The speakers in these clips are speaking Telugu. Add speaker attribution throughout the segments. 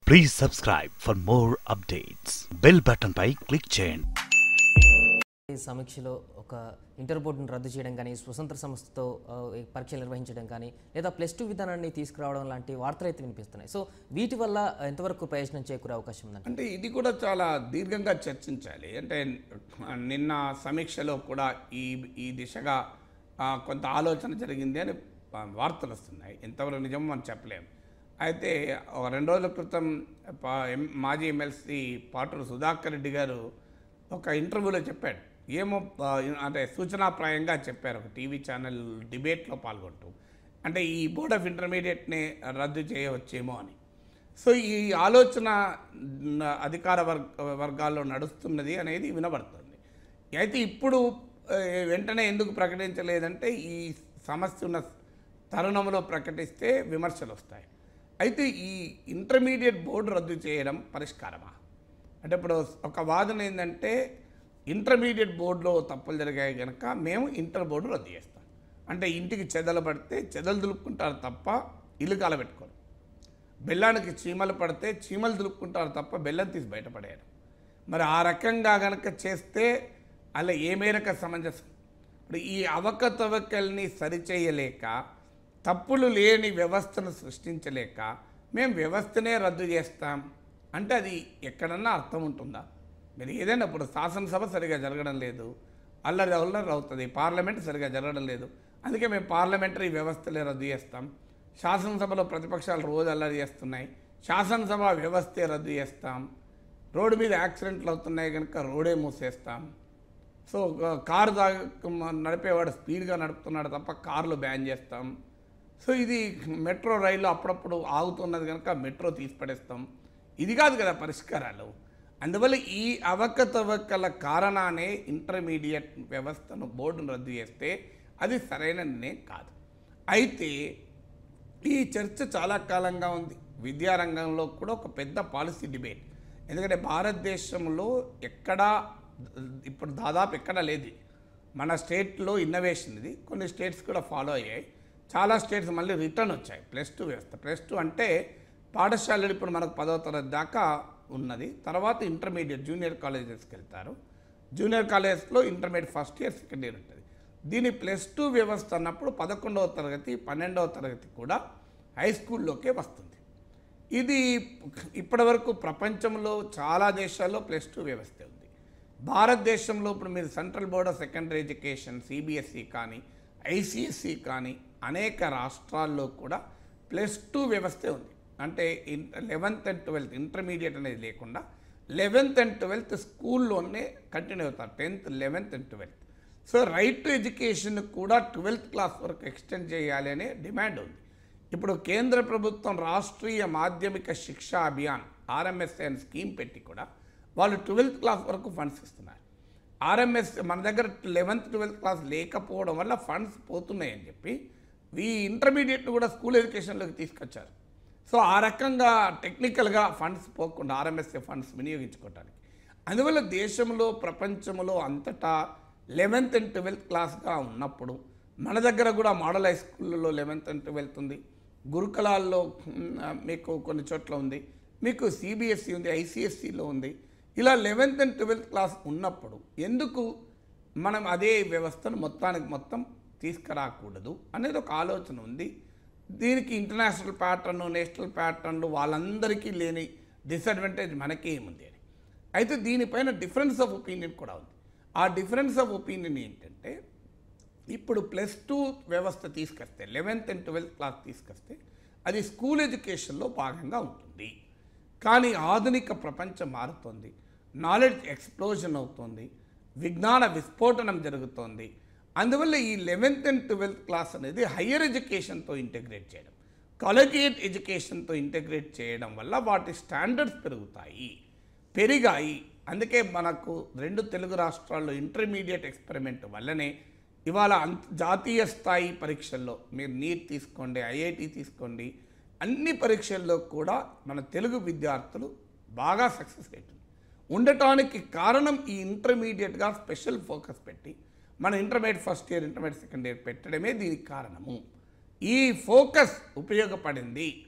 Speaker 1: please subscribe for more updates bell button పై క్లిక్ చేయండి
Speaker 2: ఈ సమీక్షలో ఒక ఇంటర్ బోర్డును రద్దు చేయడం కానీ స్వతంత్ర సంస్థతో ఆ, ఈ పరీక్షలు నిర్వహించడం కానీ లేదా ప్లస్ టూ విధానాన్ని తీసుకురావడం లాంటి వార్తలు అయితే వినిపిస్తున్నాయి సో వీటి వల్ల ఎంతవరకు ప్రయోజనం చేకూరే అవకాశం ఉందండి
Speaker 3: అంటే ఇది కూడా చాలా దీర్ఘంగా చర్చించాలి అంటే నిన్న సమీక్షలో కూడా ఈ ఈ దిశగా ఆ, కొంత ఆలోచన జరిగింది అని ఆ, వార్తలు వస్తున్నాయి ఎంతవరకు నిజమో మనం చెప్పలేం అయితే ఒక రెండు రోజుల క్రితం పా- ఎం- మాజీ ఎమ్మెల్సీ పాటూరు సుధాకర్ రెడ్డి గారు ఒక ఇంటర్వ్యూలో చెప్పాడు ఏమో ఆ, అంటే సూచనాప్రాయంగా చెప్పారు ఒక టీవీ ఛానల్ డిబేట్లో పాల్గొంటూ అంటే ఈ బోర్డ్ ఆఫ్ ఇంటర్మీడియట్ని రద్దు చేయవచ్చేమో అని సో ఈ ఆలోచన న- అధికార వర్గ వర్గాల్లో నడుస్తున్నది అనేది వినబడుతుంది అయితే ఇప్పుడు ఆ, వెంటనే ఎందుకు ప్రకటించలేదంటే ఈ సమస్య ఉన్న తరుణంలో ప్రకటిస్తే విమర్శలు వస్తాయి అయితే ఈ ఇంటర్మీడియట్ బోర్డు రద్దు చేయడం పరిష్కారమా అంటే ఇప్పుడు ఒక వాదన ఏంటంటే ఇంటర్మీడియట్ బోర్డులో తప్పులు జరిగాయి కనుక మేము ఇంటర్ బోర్డు రద్దు చేస్తాం అంటే ఇంటికి చెదలు పడితే చెదలు దులుపుకుంటారు తప్ప ఇల్లు కాలబెట్టుకోరు బెల్లానికి చీమలు పడితే చీమలు దులుపుకుంటారు తప్ప బెల్లం తీసి బయటపడేయరు మరి ఆ రకంగా గనక చేస్తే అలా ఏ మేరకు సమంజసం ఇప్పుడు ఈ అవకతవకల్ని సరిచేయలేక తప్పులు లేని వ్యవస్థను సృష్టించలేక మేము వ్యవస్థనే రద్దు చేస్తాం అంటే అది ఎక్కడన్నా అర్థం ఉంటుందా మీరు ఏదైనా ఇప్పుడు శాసనసభ సరిగా జరగడం లేదు అల్లరి అల్లరి అవుతుంది పార్లమెంట్ సరిగా జరగడం లేదు అందుకే మేము పార్లమెంటరీ వ్యవస్థలే రద్దు చేస్తాం శాసనసభలో ప్రతిపక్షాలు రోజు అల్లరి చేస్తున్నాయి శాసనసభ వ్యవస్థే రద్దు చేస్తాం రోడ్డు మీద యాక్సిడెంట్లు అవుతున్నాయి కనుక రోడే మూసేస్తాం సో ఒక కారు దా నడిపేవాడు స్పీడ్గా నడుపుతున్నాడు తప్ప కార్లు బ్యాన్ చేస్తాం సో ఇది మెట్రో రైలు అప్పుడప్పుడు ఆగుతున్నది కనుక మెట్రో తీసి పడేస్తాం ఇది కాదు కదా పరిష్కారాలు అందువల్ల ఈ అవకతవకల కారణానే ఇంటర్మీడియట్ వ్యవస్థను బోర్డును రద్దు చేస్తే అది సరైన నిర్ణయం కాదు అయితే ఈ చర్చ చాలా కాలంగా ఉంది విద్యారంగంలో కూడా ఒక పెద్ద పాలసీ డిబేట్ ఎందుకంటే భారతదేశంలో ఎక్కడా ఇప్పుడు దాదాపు ఎక్కడా లేదు మన స్టేట్లో ఇన్నోవేషన్ ఇది కొన్ని స్టేట్స్ కూడా ఫాలో అయ్యాయి చాలా స్టేట్స్ మళ్ళీ రిటర్న్ వచ్చాయి ప్లస్ టూ వ్యవస్థ ప్లస్ టూ అంటే పాఠశాలలు ఇప్పుడు మనకు పదవ తరగతి దాకా ఉన్నది తర్వాత ఇంటర్మీడియట్ జూనియర్ కాలేజెస్కి వెళ్తారు జూనియర్ కాలేజ్లో intermediate first year second year ఉంటుంది దీని ప్లస్ టూ వ్యవస్థ అన్నప్పుడు పదకొండవ తరగతి పన్నెండవ తరగతి కూడా హై స్కూల్లోకే వస్తుంది ఇది ఇప్పటివరకు ప్రపంచంలో చాలా దేశాల్లో ప్లస్ టూ వ్యవస్థ ఉంది భారతదేశంలో ఇప్పుడు మీరు central board of secondary education CBSE కానీ ఐసిఎస్సి కానీ అనేక రాష్ట్రాల్లో కూడా ప్లస్ టూ వ్యవస్థే ఉంది అంటే లెవెన్త్ అండ్ ట్వెల్త్ ఇంటర్మీడియట్ అనేది లేకుండా లెవెన్త్ అండ్ ట్వెల్త్ స్కూల్లోనే కంటిన్యూ అవుతారు tenth eleventh and twelfth so right to education కూడా ట్వెల్త్ క్లాస్ వరకు ఎక్స్టెండ్ చేయాలి అనే డిమాండ్ ఉంది ఇప్పుడు కేంద్ర ప్రభుత్వం రాష్ట్రీయ మాధ్యమిక శిక్షా అభియాన్ ఆర్ఎంఎస్ఏ అని స్కీమ్ పెట్టి కూడా వాళ్ళు ట్వెల్త్ క్లాస్ వరకు ఫండ్స్ ఇస్తున్నారు ఆర్ఎంఎస్ మన దగ్గర లెవెన్త్ ట్వెల్త్ క్లాస్ లేకపోవడం వల్ల ఫండ్స్ పోతున్నాయని చెప్పి ఈ ఇంటర్మీడియట్ కూడా స్కూల్ ఎడ్యుకేషన్లోకి తీసుకొచ్చారు సో ఆ రకంగా టెక్నికల్గా ఫండ్స్ పోకుండా ఆర్ఎంఎస్ఏ ఫండ్స్ వినియోగించుకోవటానికి అందువల్ల దేశంలో ప్రపంచంలో అంతటా లెవెన్త్ అండ్ ట్వెల్త్ క్లాస్గా ఉన్నప్పుడు మన దగ్గర కూడా మోడల్ హై స్కూళ్ళలో లెవెన్త్ అండ్ ట్వెల్త్ ఉంది గురుకులాల్లో మ్, మీకు కొన్ని చోట్ల ఉంది మీకు సిబిఎస్ఈ ఉంది ఐసిఎస్సిలో ఉంది ఇలా లెవెన్త్ అండ్ ట్వెల్త్ క్లాస్ ఉన్నప్పుడు ఎందుకు మనం అదే వ్యవస్థను మొత్తానికి మొత్తం తీసుకురాకూడదు అనేది ఒక ఆలోచన ఉంది దీనికి ఇంటర్నేషనల్ ప్యాటర్న్ నేషనల్ ప్యాటర్న్లు వాళ్ళందరికీ లేని డిసడ్వాంటేజ్ మనకే ఏముంది అని అయితే దీనిపైన డిఫరెన్స్ ఆఫ్ ఒపీనియన్ కూడా ఉంది ఆ డిఫరెన్స్ ఆఫ్ ఒపీనియన్ ఏంటంటే ఇప్పుడు ప్లస్ టూ వ్యవస్థ తీసుకొస్తే లెవెన్త్ అండ్ ట్వెల్త్ క్లాస్ తీసుకొస్తే అది స్కూల్ ఎడ్యుకేషన్లో భాగంగా ఉంటుంది కానీ ఆధునిక ప్రపంచం మారుతోంది నాలెడ్జ్ ఎక్స్ప్లోజన్ అవుతోంది విజ్ఞాన విస్ఫోటనం జరుగుతోంది అందువల్ల ఈ లెవెన్త్ అండ్ ట్వెల్త్ క్లాస్ అనేది హయ్యర్ ఎడ్యుకేషన్తో ఇంటిగ్రేట్ చేయడం కాలేజియేట్ ఎడ్యుకేషన్తో ఇంటిగ్రేట్ చేయడం వల్ల వాటి స్టాండర్డ్స్ పెరుగుతాయి పెరిగాయి అందుకే మనకు రెండు తెలుగు రాష్ట్రాల్లో ఇంటర్మీడియట్ ఎక్స్పెరిమెంట్ వల్లనే ఇవాళ అంత జాతీయ స్థాయి పరీక్షల్లో మీరు నీట్ తీసుకోండి ఐఐటి తీసుకోండి అన్ని పరీక్షల్లో కూడా మన తెలుగు విద్యార్థులు బాగా సక్సెస్ అవుతుంది ఉండటానికి కారణం ఈ ఇంటర్మీడియట్గా స్పెషల్ ఫోకస్ పెట్టి మన intermediate first year intermediate second year పెట్టడమే దీనికి కారణము ఈ ఫోకస్ ఉపయోగపడింది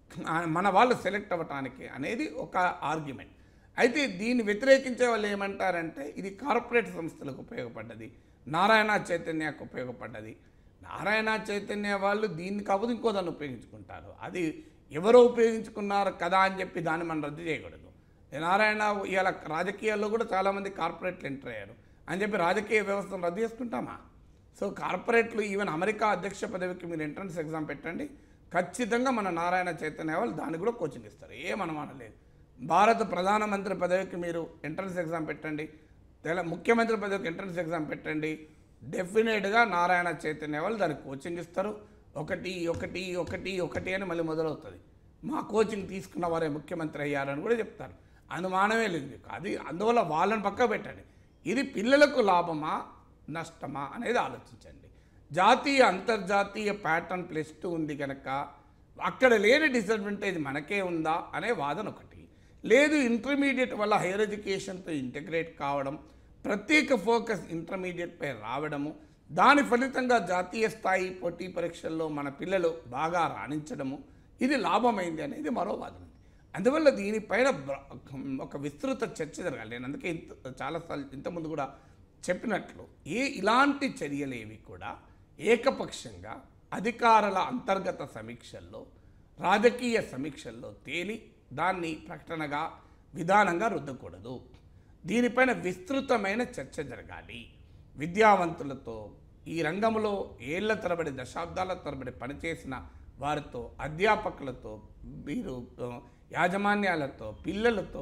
Speaker 3: ఆ, మన వాళ్ళు సెలెక్ట్ అవ్వటానికి అనేది ఒక ఆర్గ్యుమెంట్ అయితే దీన్ని వ్యతిరేకించే వాళ్ళు ఏమంటారంటే ఇది కార్పొరేట్ సంస్థలకు ఉపయోగపడ్డది నారాయణ చైతన్యకు ఉపయోగపడ్డది నారాయణ చైతన్య వాళ్ళు దీన్ని కాకపోతే ఇంకో దాన్ని ఉపయోగించుకుంటారు అది ఎవరో ఉపయోగించుకున్నారు కదా అని చెప్పి దాన్ని మనం రద్దు చేయకూడదు నారాయణ ఇవాళ రాజకీయాల్లో కూడా చాలామంది కార్పొరేట్లు ఎంటర్ అయ్యారు అని చెప్పి రాజకీయ వ్యవస్థను రద్దు చేసుకుంటామా సో కార్పొరేట్లు ఈవెన్ అమెరికా అధ్యక్ష పదవికి మీరు ఎంట్రన్స్ ఎగ్జామ్ పెట్టండి ఖచ్చితంగా మన నారాయణ చైతన్య వాళ్ళు దానికి కూడా కోచింగ్ ఇస్తారు ఏం అనుమానం లేదు భారత ప్రధానమంత్రి పదవికి మీరు ఎంట్రన్స్ ఎగ్జామ్ పెట్టండి తెల ముఖ్యమంత్రి పదవికి ఎంట్రన్స్ ఎగ్జామ్ పెట్టండి డెఫినెట్గా నారాయణ చైతన్య వాళ్ళు దానికి కోచింగ్ ఇస్తారు ఒకటి ఒకటి ఒకటి ఒకటి అని మళ్ళీ మొదలవుతుంది మా కోచింగ్ తీసుకున్న వారే ముఖ్యమంత్రి అయ్యారని కూడా చెప్తారు అనుమానమే లేదు మీకు అది అందువల్ల వాళ్ళని పక్క పెట్టండి ఇది పిల్లలకు లాభమా నష్టమా అనేది ఆలోచించండి జాతీయ అంతర్జాతీయ ప్యాటర్న్ ప్లస్ టూ ఉంది కనుక అక్కడ లేని డిసడ్వాంటేజ్ మనకే ఉందా అనే వాదన ఒకటి లేదు ఇంటర్మీడియట్ వల్ల హైయర్ ఎడ్యుకేషన్తో ఇంటిగ్రేట్ కావడం ప్రత్యేక ఫోకస్ ఇంటర్మీడియట్పై రావడము దాని ఫలితంగా జాతీయ స్థాయి పోటీ పరీక్షల్లో మన పిల్లలు బాగా రాణించడము ఇది లాభమైంది అనేది మరో వాదన ఉంది అందువల్ల దీనిపైన బ్ర- ఒక విస్తృత చర్చ జరగాలి నేను అందుకే ఇంత చాలాసార్లు ఇంతకుముందు కూడా చెప్పినట్లు ఏ ఇలాంటి చర్యలేవి కూడా ఏకపక్షంగా అధికారుల అంతర్గత సమీక్షల్లో రాజకీయ సమీక్షల్లో తేలి దాన్ని ప్రకటనగా విధానంగా రుద్దకూడదు దీనిపైన విస్తృతమైన చర్చ జరగాలి విద్యావంతులతో ఈ రంగంలో ఏళ్ల తరబడి దశాబ్దాల తరబడి పనిచేసిన వారితో అధ్యాపకులతో వీరు ఆ, యాజమాన్యాలతో పిల్లలతో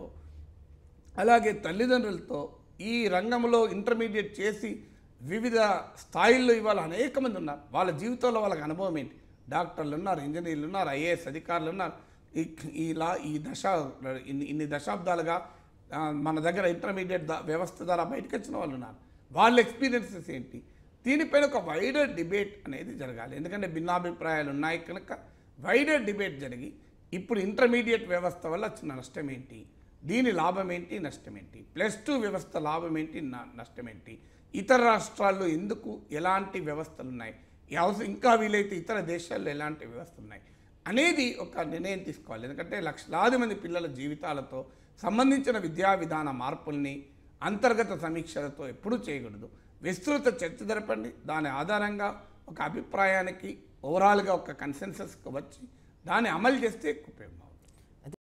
Speaker 3: అలాగే తల్లిదండ్రులతో ఈ రంగంలో ఇంటర్మీడియట్ చేసి వివిధ స్థాయిల్లో ఇవాళ అనేక మంది ఉన్నారు వాళ్ళ జీవితంలో వాళ్ళకి అనుభవం ఏంటి డాక్టర్లు ఉన్నారు ఇంజనీర్లు ఉన్నారు ఐఏఎస్ అధికారులు ఉన్నారు ఈ- ఇలా ఈ దశ ఇన్ని ఇన్ని దశాబ్దాలుగా ఆ, మన దగ్గర ఇంటర్మీడియట్ ద- వ్యవస్థ ద్వారా బయటకు వచ్చిన వాళ్ళు ఉన్నారు వాళ్ళ ఎక్స్పీరియన్సెస్ ఏంటి దీనిపైన ఒక వైడర్ డిబేట్ అనేది జరగాలి ఎందుకంటే భిన్నాభిప్రాయాలు ఉన్నాయి కనుక వైడర్ డిబేట్ జరిగి ఇప్పుడు ఇంటర్మీడియట్ వ్యవస్థ వల్ల వచ్చిన నష్టం ఏంటి దీని లాభం ఏంటి నష్టం ఏంటి ప్లస్ టూ వ్యవస్థ లాభం ఏంటి న- నష్టం ఏంటి ఇతర రాష్ట్రాల్లో ఎందుకు ఎలాంటి వ్యవస్థలు ఉన్నాయి ఈ అవసరం ఇంకా వీలైతే ఇతర దేశాల్లో ఎలాంటి వ్యవస్థలు ఉన్నాయి అనేది ఒక నిర్ణయం తీసుకోవాలి ఎందుకంటే లక్షలాది మంది పిల్లల జీవితాలతో సంబంధించిన విద్యా విధాన మార్పుల్ని అంతర్గత సమీక్షలతో ఎప్పుడూ చేయకూడదు విస్తృత చర్చ జరపండి దాని ఆధారంగా ఒక అభిప్రాయానికి ఓవరాల్గా ఒక కన్సెన్సస్కి వచ్చి దాన్ని అమలు చేస్తే ఉపయోగం